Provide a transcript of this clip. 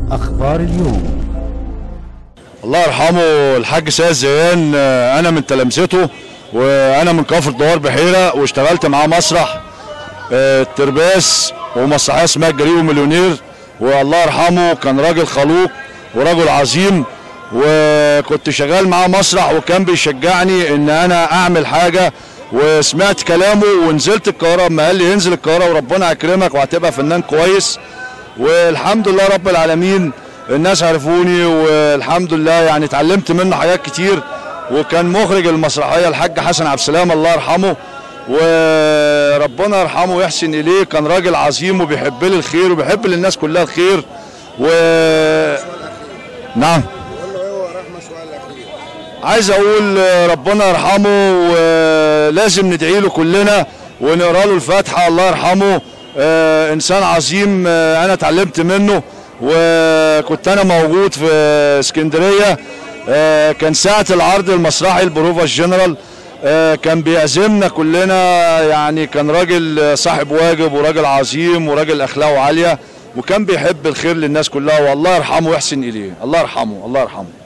أخبار اليوم الله يرحمه الحاج سيد زيان آه، انا من تلامذته وانا من كفر دوار بحيره واشتغلت معاه مسرح آه، الترباس ومسرحيه اسمها الجريء ومليونير والله يرحمه كان راجل خلوق وراجل عظيم وكنت شغال معاه مسرح وكان بيشجعني ان انا اعمل حاجه وسمعت كلامه ونزلت القاهره اما قال لي انزل القاهره وربنا يكرمك وهتبقى فنان كويس والحمد لله رب العالمين الناس عرفوني والحمد لله يعني اتعلمت منه حاجات كتير وكان مخرج المسرحيه الحاج حسن عبد السلام الله يرحمه وربنا يرحمه ويحسن اليه كان راجل عظيم وبيحب لي الخير وبيحب للناس كلها الخير و نعم عايز اقول ربنا يرحمه ولازم ندعي له كلنا ونقرا له الفاتحه الله يرحمه آه، انسان عظيم آه، انا اتعلمت منه وكنت انا موجود في اسكندريه آه، كان ساعه العرض المسرحي البروفا الجنرال آه، كان بيعزمنا كلنا يعني كان راجل صاحب واجب وراجل عظيم وراجل اخلاقه عاليه وكان بيحب الخير للناس كلها والله يرحمه ويحسن اليه الله يرحمه الله يرحمه